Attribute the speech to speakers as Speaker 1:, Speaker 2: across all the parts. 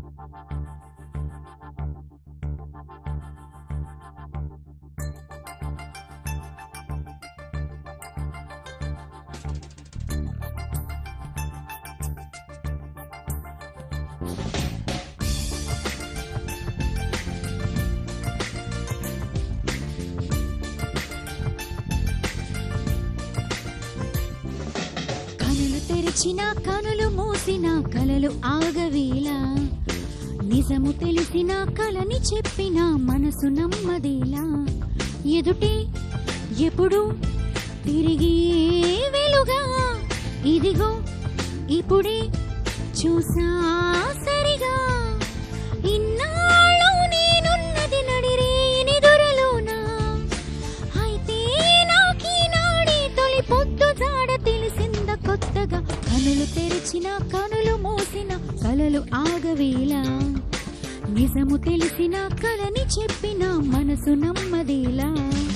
Speaker 1: కనులు తెరిచిన కనులు మూసిన కలలు ఆగవేలా నిజము తెలిసిన కలని చెప్పిన మనసు నమ్మదేలా ఎదుటే ఎప్పుడు తిరిగి వెలుగా ఇదిగో ఇప్పుడే చూసా సరిగా ఇన్నాళ్ళు నేనున్నది నడిరేని దొరలోనా అయితే నాకీనాడే తొలి పొద్దు జాడ తెలిసింద కొత్తగా కనులు తెరిచిన కనులు మూసిన కలలు ఆగవేలా నిజము తెలిసిన కలని చెప్పిన మనసు నమ్మదేలా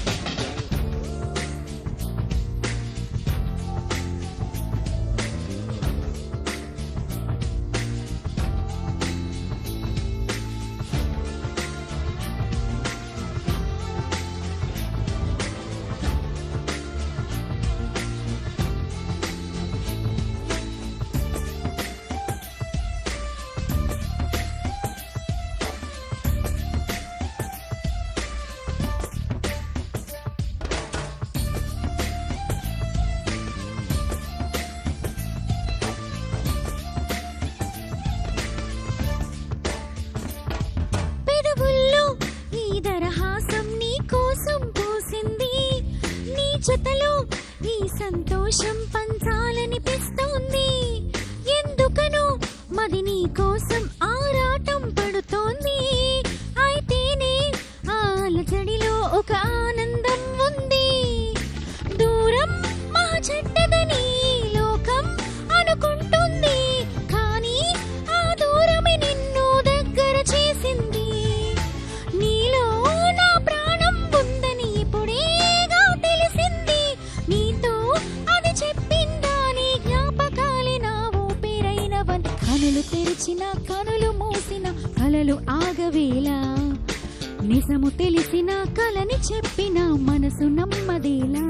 Speaker 1: పెదవుల్లో ఈ దరహాసం నీ కోసం పోసింది నీ జతలో ఈ సంతోషం పంచాలనిపిస్తోంది ఎందుకనో మది నీ కోసం ఆరాటం పడుతోంది అయితేనే ఆ అలజడిలో ఒక ఆనందం ఉంది దూరం మా చెడ్డదని ఈ లోకం అనుకుంటుంది కానీ ఆ దూరమే నిన్ను దగ్గర చేసింది నీలో నా ప్రాణం ఉందని ఇప్పుడేగా తెలిసింది నీతో అది చెప్పిందా నీ జ్ఞాపకాలే నా ఊపిరైనవన్ కనులు తెరిచిన కనులు మూసిన కలలు ఆగవేలా నిజము తెలిసిన కలని చెప్పిన మనసు నమ్మదేలా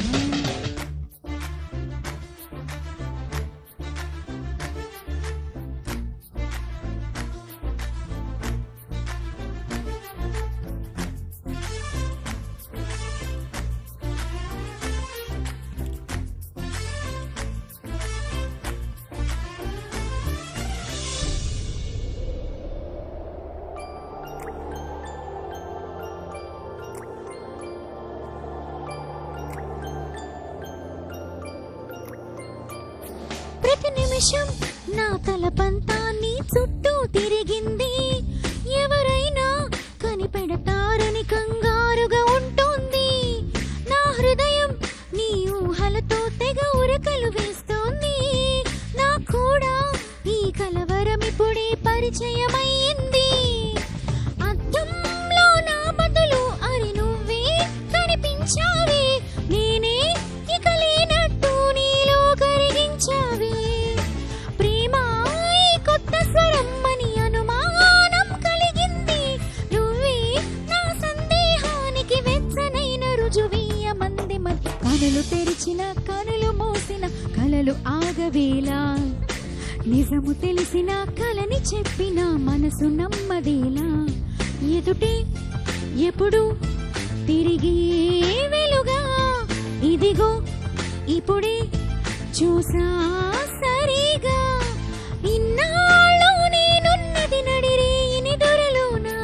Speaker 1: ప్రతి నిమిషం నా తలపంతా నీ చుట్టూ తిరిగింది ఎవరైనా కనిపెడతారని కంగారుగా ఉంటుంది నా హృదయం నీ ఊహలతో తెగ ఉరకలు వేస్తోంది నా కూడా ఈ కలవరం ఇప్పుడే పరిచయమైంది అద్దంలో నా బదులు అరి నువ్వే కనిపించావే నేనే ఇక లేనట్టు నీలో కరిగించావే ప్రేమ ఈ కొత్త స్వరం అని అనుమానం కలిగింది నువ్వే నా సందేహానికి వెచ్చనైన రుజువీయ మంది మధ్య కనులు తెరిచిన కనులు మూసిన కలలు ఆగవేలా నిజము తెలిసిన కలని చెప్పిన మనసు నమ్మదేలా ఎదుటే ఎప్పుడు తిరిగి వెలుగా ఇదిగో ఇప్పుడే చూసా సరిగా ఇన్నాళ్ళు నేనున్నది నడిరేని దొరలోనా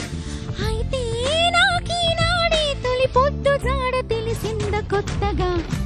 Speaker 1: అయితే నాకీనాడే తొలి పొద్దు జాడ తెలిసింద కొత్తగా